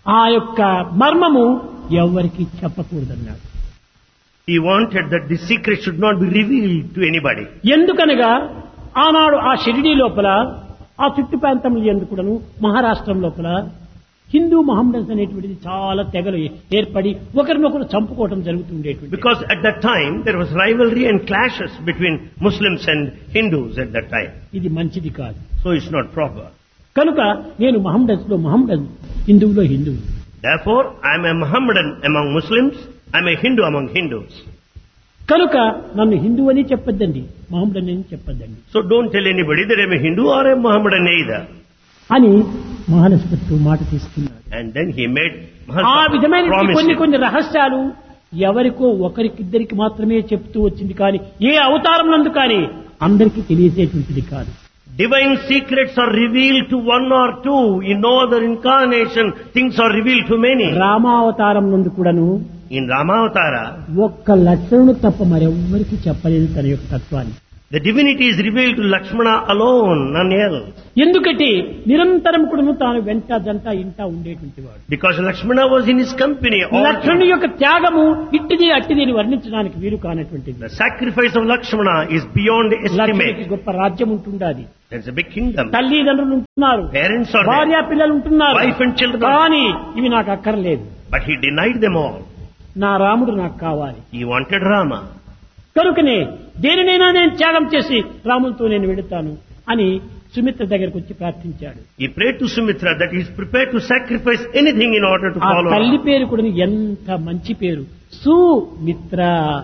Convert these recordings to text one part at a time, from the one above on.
ఆ యొక్క మర్మము ఎవరికి చెప్పకూడదన్నాడు He wanted that the secret should not be revealed to anybody. ఎందుకనగా ఆనాడు ఆ షిరిడీ లోపల ఆ చుట్టు ప్రాంతంలో ఎందుకుడను మహారాష్ట్రం లోపల హిందూ మహమ్మదన్స్ అనేటువంటిది చాలా తెగలు ఏర్పడి ఒకరినొకరు చంపుకోవటం జరుగుతుండేటువంటి Because at that time there was rivalry and clashes between Muslims and Hindus at that time. ఇది మంచిది కాదు So it's not proper. కనుక నేను మహమ్మదన్స్ లో మహమ్మదన్ హిందువులో హిందువు Therefore, I am a Mohammedan among Muslims, I am a Hindu among Hindus. కనుక నన్ను హిందూ అని చెప్పొద్దండి మహమ్మదన్ అని చెప్పొద్దండి So don't tell anybody that I am a Hindu or a Mohammedan either. అని మహానస్పతి మాట తీసుకున్నాడు And then he made ఆ Mahatma విధమైన promise కొన్ని him. కొన్ని రహస్యాలు ఎవరికో ఒకరికిద్దరికి మాత్రమే చెప్తూ వచ్చింది కానీ ఏ అవతారం నందు కానీ అందరికీ తెలియసేటువంటిది కాదు Divine secrets are revealed to one or two. In no other incarnation, things are revealed to many. రామావతారం నందు కూడాను In Ramavatara, ఒక్క లక్షణను తప్ప మరెవ్వరికి చెప్పలేదు తన యొక్క తత్వాన్ని the divinity is revealed to Lakshmana alone, none else. ఎందుకంటే నిరంతరం కూడాను తాను వెంట జంట ఇంట ఉండేటువంటి వాడు Because Lakshmana was in his company all లక్ష్మణుని యొక్క త్యాగము ఇట్టిది అట్టిది అని వర్ణించడానికి వీలు కానటువంటిది The sacrifice of Lakshmana is beyond లక్ష్మణునికి estimate. గొప్ప రాజ్యం ఉంటుండాది There's a big kingdom. తల్లిదండ్రులు ఉంటున్నారు Parents are there. భార్య పిల్లలు ఉంటున్నారు Wife and children. కానీ ఇవి నాకు అక్కర్లేదు But he denied them all. నా రాముడు నాకు కావాలి He wanted Rama. కనుకనే దేనినైనా నేను త్యాగం చేసి రాములతో నేను వెళుతాను అని సుమిత్ర దగ్గరకు వచ్చి ప్రార్థించాడు He prayed to Sumitra that he is prepared to sacrifice anything in order to ఆ follow తల్లి Rama. పేరు కూడా ఎంత మంచి పేరు సుమిత్ర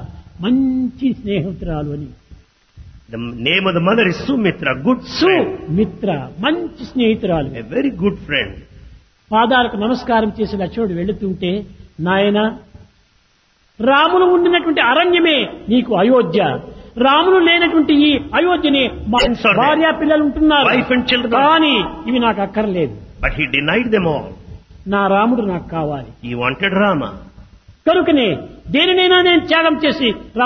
మంచి స్నేహితురాలు అని The name of the mother is Sumitra, good friend. Sumitra మంచి స్నేహితురాలు A very good friend. పాదాలకు నమస్కారం చేసి లక్ష్మణుడు వెళుతుంటే నాయన రాములు ఉండినటువంటి అరణ్యమే నీకు అయోధ్య రాములు లేనటువంటి ఈ అయోధ్యని మా Friends are there. భార్య పిల్లలు ఉంటున్నారు Wife and children. కానీ ఇవి నాకు అక్కర్లేదు But he denied them all. నా రాముడు నాకు కావాలి He wanted Rama. కనుకనే దేనినైనా నేను త్యాగం చేసి